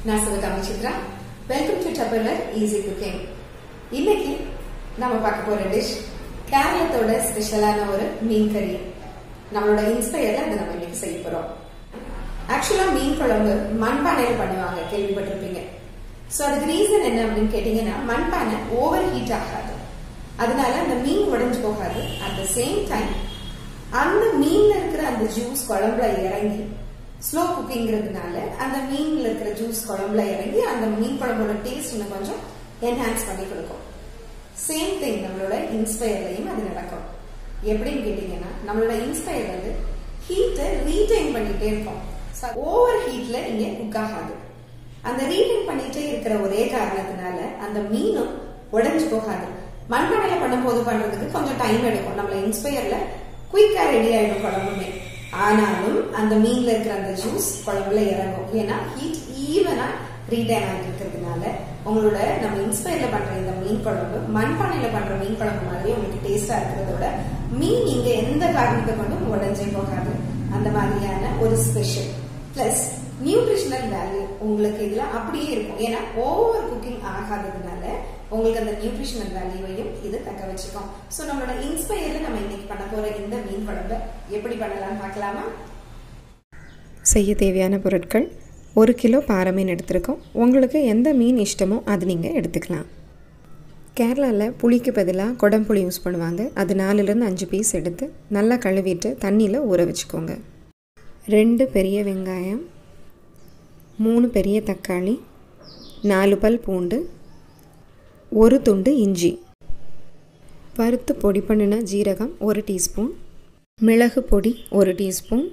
நான் Sivakami Chitra welcome to Tupperware easy cooking இன்னைக்கு நம்ம பார்க்க போற டிஷ் கேரளத்தோட ஸ்பெஷலான ஒரு மீன் கறி நம்மளோட இன்ஸ்பயர்ல அதை நம்ம இன்னைக்கு செய்ய போறோம் ஆக்சுவலா மீன் குழம்பு மண்பானையில பண்ணுவாங்க கேள்விப்பட்டிருப்பீங்க சோ அதுக்கு ரீசன் என்ன அப்படின்னு கேட்டீங்கன்னா மண்பானை ஓவர் ஹீட் ஆகாது அதனால அந்த மீன் உடைஞ்சு போகாது அட் த சேம் டைம் அந்த மீன்ல இருக்கிற அந்த ஜூஸ் குழம்புல இறங்கி ஸ்லோ குக்கிங்கிறதுனால அந்த மீன்ல இருக்கிற ஜூஸ் குழம்புல இறங்கி அந்த மீன் குழம்போட டேஸ்ட் இன்னும் கொஞ்சம் என்ஹான்ஸ் பண்ணி கொடுக்கும் சேம் திங் நம்மளோட இன்ஸ்பயர்லையும் அது நடக்கும் எப்படின்னு கேட்டீங்கன்னா நம்மளோட இன்ஸ்பயர் வந்து ஹீட்டை ரீடைன் பண்ணிட்டே இருக்கும் ஓவர் ஹீட்ல இங்க குக் ஆகாது அந்த ரீடைன் பண்ணிட்டே இருக்கிற ஒரே காரணத்தினால அந்த மீனும் உடைஞ்சு போகாது மண்பானையில பண்ணும்போது பண்றதுக்கு கொஞ்சம் டைம் எடுக்கும் நம்மள இன்ஸ்பயர்ல குயிக்கா ரெடி ஆயிடும் குழம்புமே ஆனாலும் அந்த மீன்ல இருக்கிற அந்த ஜூஸ் குழம்புல இறங்கும் ஏன்னா ஹீட் ஈவனா ரீடைன் ஆகிட்டு இருக்கிறதுனால உங்களோட நம்ம இன்ஸ்பயர்ல பண்ற இந்த மீன் குழம்பு மண்பானையில பண்ற மீன் குழம்பு மாதிரி உங்களுக்கு டேஸ்டா இருக்கிறதோட மீன் நீங்க எந்த காரணத்தை கொண்டும் உடஞ்சே போகாது அந்த மாதிரியான ஒரு ஸ்பெஷல் பிளஸ் நியூட்ரிஷனல் வேல்யூ உங்களுக்கு இதுல அப்படியே இருக்கும் ஏன்னா ஓவர் குக்கிங் ஆகாததுனால உங்களுக்கு அந்த நியூட்ரிஷனல் வேல்யூவையும் இது தக்க வச்சுக்கும் ஸோ நம்மளோட இன்ஸ்பயர்ல நம்ம இன்னைக்கு பண்ண போற இந்த மீன் குழம்பு எப்படி பண்ணலாம்னு பார்க்கலாமா செய்ய தேவையான பொருட்கள் ஒரு கிலோ பாறை மீன் எடுத்திருக்கோம் உங்களுக்கு எந்த மீன் இஷ்டமோ அது நீங்கள் எடுத்துக்கலாம் கேரளாவில் புளிக்கு பதிலாக குடம்புளி யூஸ் பண்ணுவாங்க அது நாலுலேருந்து அஞ்சு பீஸ் எடுத்து நல்லா கழுவிட்டு தண்ணியில் ஊற வச்சுக்கோங்க ரெண்டு பெரிய வெங்காயம் மூணு பெரிய தக்காளி நாலு பல் பூண்டு ஒரு துண்டு இஞ்சி வறுத்து பொடி பண்ணின ஜீரகம் ஒரு டீஸ்பூன் மிளகு பொடி ஒரு டீஸ்பூன்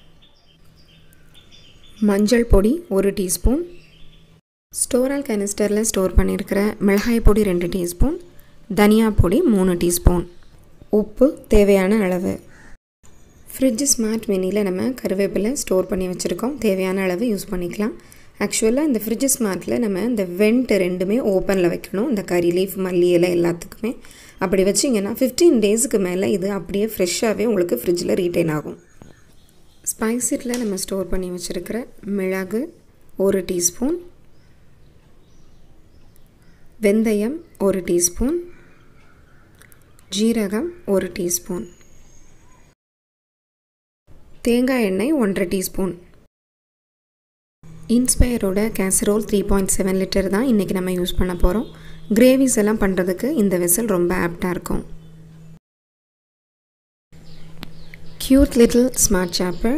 மஞ்சள் பொடி ஒரு டீஸ்பூன் ஸ்டோரால் கனிஸ்டரில் ஸ்டோர் பண்ணியிருக்கிற மிளகாய் பொடி ரெண்டு டீஸ்பூன் தனியா பொடி மூணு டீஸ்பூன் உப்பு தேவையான அளவு ஃப்ரிட்ஜ் ஸ்மார்ட் மினியில் நம்ம கருவேப்பிலை ஸ்டோர் பண்ணி வச்சுருக்கோம் தேவையான அளவு யூஸ் பண்ணிக்கலாம் ஆக்சுவலாக இந்த ஃப்ரிட்ஜ் ஸ்மார்ட்டில் நம்ம இந்த வெண்ட் ரெண்டுமே ஓப்பனில் வைக்கணும் இந்த கறி லீஃப் மல்லி இலை எல்லாத்துக்குமே அப்படி வச்சிங்கன்னா ஃபிஃப்டீன் டேஸுக்கு மேலே இது அப்படியே ஃப்ரெஷ்ஷாகவே உங்களுக்கு ஃப்ரிட்ஜில் ரீட்டைன் ஆகும் ஸ்பைசிட்டில் நம்ம ஸ்டோர் பண்ணி வச்சுருக்கிற மிளகு ஒரு டீஸ்பூன் வெந்தயம் ஒரு டீஸ்பூன் ஜீரகம் ஒரு டீஸ்பூன் தேங்காய் எண்ணெய் ஒன்றரை டீஸ்பூன் இன்ஸ்பயரோட casserole three point seven litre தான் இன்றைக்கி நம்ம யூஸ் பண்ண போகிறோம் கிரேவிஸ் எல்லாம் பண்ணுறதுக்கு இந்த வெசல் ரொம்ப ஆப்டாக இருக்கும் cute little smart chopper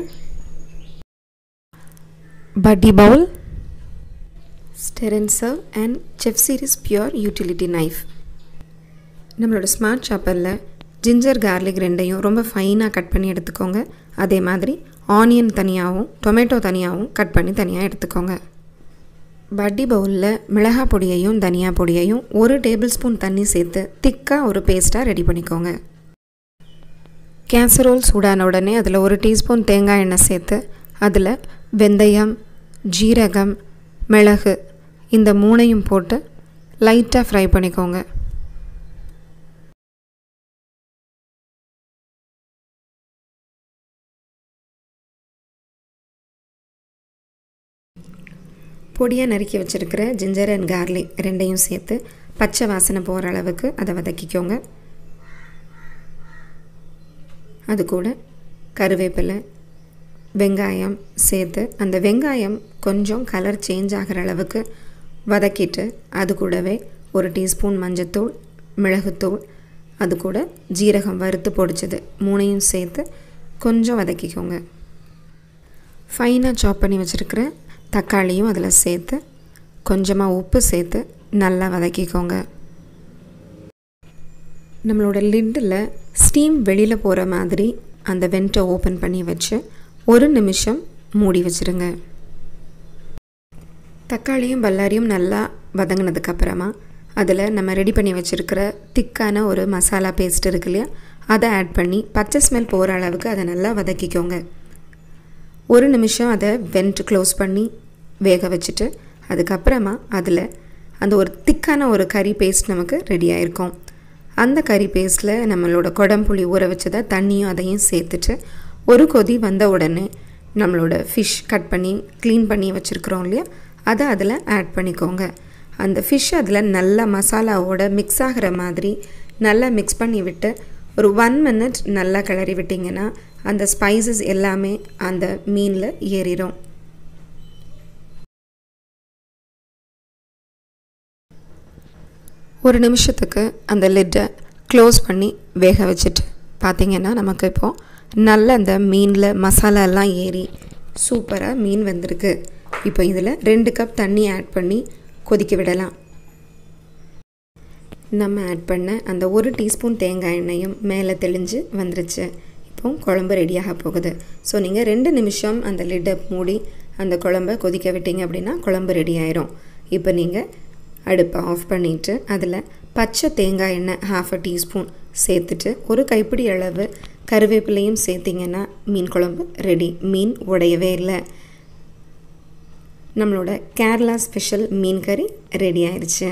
buddy bowl strainer and chef series pure utility knife நம்மளோட ஸ்மார்ட் சாப்பரில் ஜிஞ்சர் கார்லிக் ரெண்டையும் ரொம்ப ஃபைனாக கட் பண்ணி எடுத்துக்கோங்க அதே மாதிரி ஆனியன் தனியாகவும் டொமேட்டோ தனியாகவும் கட் பண்ணி தனியாக எடுத்துக்கோங்க பட்டி பவுலில் மிளகா பொடியையும் தனியா பொடியையும் ஒரு டேபிள் ஸ்பூன் தண்ணி சேர்த்து திக்காக ஒரு பேஸ்ட்டாக ரெடி பண்ணிக்கோங்க கேசரோல் சூடான உடனே அதில் ஒரு டீஸ்பூன் தேங்காய் எண்ணெய் சேர்த்து அதில் வெந்தயம் ஜீரகம் மிளகு இந்த மூணையும் போட்டு லைட்டாக ஃப்ரை பண்ணிக்கோங்க பொடியாக நறுக்கி வச்சுருக்கிற ஜிஞ்சர் அண்ட் கார்லிக் ரெண்டையும் சேர்த்து பச்சை வாசனை போகிற அளவுக்கு அதை வதக்கிக்கோங்க அது கூட கருவேப்பிலை வெங்காயம் சேர்த்து அந்த வெங்காயம் கொஞ்சம் கலர் சேஞ்ச் ஆகிற அளவுக்கு வதக்கிட்டு அது கூடவே ஒரு டீஸ்பூன் மஞ்சத்தூள் மிளகுத்தூள் அது கூட ஜீரகம் வறுத்து பொடிச்சது மூணையும் சேர்த்து கொஞ்சம் வதக்கிக்கோங்க ஃபைனாக சாப் பண்ணி வச்சுருக்கிற தக்காளியும் அதில் சேர்த்து கொஞ்சமாக உப்பு சேர்த்து நல்லா வதக்கிக்கோங்க நம்மளோட லிட்டில் ஸ்டீம் வெளியில் போகிற மாதிரி அந்த வெண்ட்டை ஓப்பன் பண்ணி வச்சு ஒரு நிமிஷம் மூடி வச்சுருங்க தக்காளியும் பல்லாரியும் நல்லா வதங்கினதுக்கப்புறமா அதில் நம்ம ரெடி பண்ணி வச்சுருக்கிற திக்கான ஒரு மசாலா பேஸ்ட் இருக்கு இல்லையா அதை ஆட் பண்ணி பச்சை ஸ்மெல் போகிற அளவுக்கு அதை நல்லா வதக்கிக்கோங்க ஒரு நிமிஷம் அதை வெண்ட் க்ளோஸ் பண்ணி வேக வச்சுட்டு அதுக்கப்புறமா அதில் அந்த ஒரு திக்கான ஒரு கறி பேஸ்ட் நமக்கு ரெடி ஆயிருக்கும் அந்த கறி பேஸ்ட்டில் நம்மளோட குடம்புளி ஊற வச்சதை தண்ணியும் அதையும் சேர்த்துட்டு ஒரு கொதி வந்த உடனே நம்மளோட ஃபிஷ் கட் பண்ணி க்ளீன் பண்ணி வச்சுருக்குறோம் இல்லையா அதை அதில் ஆட் பண்ணிக்கோங்க அந்த ஃபிஷ் அதில் நல்ல மசாலாவோட மிக்ஸ் ஆகிற மாதிரி நல்லா மிக்ஸ் பண்ணி விட்டு ஒரு ஒன் மினிட் நல்லா கிளறி விட்டிங்கன்னா அந்த ஸ்பைசஸ் எல்லாமே அந்த மீனில் ஏறிடும் ஒரு நிமிஷத்துக்கு அந்த லிட்டை க்ளோஸ் பண்ணி வேக வச்சுட்டு பார்த்திங்கன்னா நமக்கு இப்போது நல்ல அந்த மீனில் மசாலா எல்லாம் ஏறி சூப்பராக மீன் வந்திருக்கு இப்போ இதில் ரெண்டு கப் தண்ணி ஆட் பண்ணி கொதிக்க விடலாம் நம்ம ஆட் பண்ண அந்த ஒரு டீஸ்பூன் தேங்காய் எண்ணெயும் மேலே தெளிஞ்சு வந்துருச்சு இப்போ குழம்பு ரெடியாக போகுது ஸோ நீங்கள் ரெண்டு நிமிஷம் அந்த லிட்டை மூடி அந்த குழம்பை கொதிக்க விட்டீங்க அப்படின்னா குழம்பு ரெடி ஆயிரும் இப்போ நீங்கள் அடுப்பை ஆஃப் பண்ணிவிட்டு அதில் பச்சை தேங்காய் எண்ணெய் ஹாஃப் அ டீஸ்பூன் சேர்த்துட்டு ஒரு கைப்பிடி அளவு கருவேப்பிலையும் சேர்த்திங்கன்னா மீன் குழம்பு ரெடி மீன் உடையவே இல்லை நம்மளோட கேரளா ஸ்பெஷல் மீன் கறி ரெடி ஆயிடுச்சு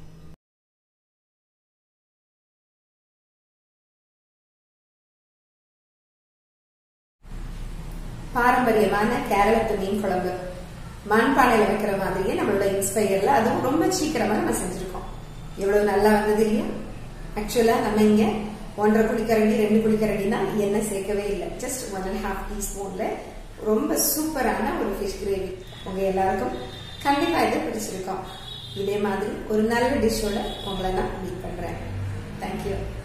பாரம்பரியமான கேரளத்து மீன் குழம்பு மண்பானையில வைக்கிற மாதிரியே நம்மளோட இன்ஸ்பயர்ல அதுவும் ரொம்ப சீக்கிரமா நம்ம செஞ்சிருக்கோம் எவ்வளவு நல்லா வந்தது இல்லையா ஆக்சுவலா நம்ம இங்க ஒன்றரை குளிக்கரண்டி ரெண்டு குளிக்கரண்டி தான் எண்ணெய் சேர்க்கவே இல்லை ஜஸ்ட் ஒன் அண்ட் ஹாஃப் டீஸ்பூன்ல ரொம்ப சூப்பரான ஒரு ஃபிஷ் கிரேவி உங்க எல்லாருக்கும் கண்டிப்பா இது பிடிச்சிருக்கோம் இதே மாதிரி ஒரு நல்ல டிஷ்ஷோட உங்களை நான் மீட் பண்றேன் தேங்க்யூ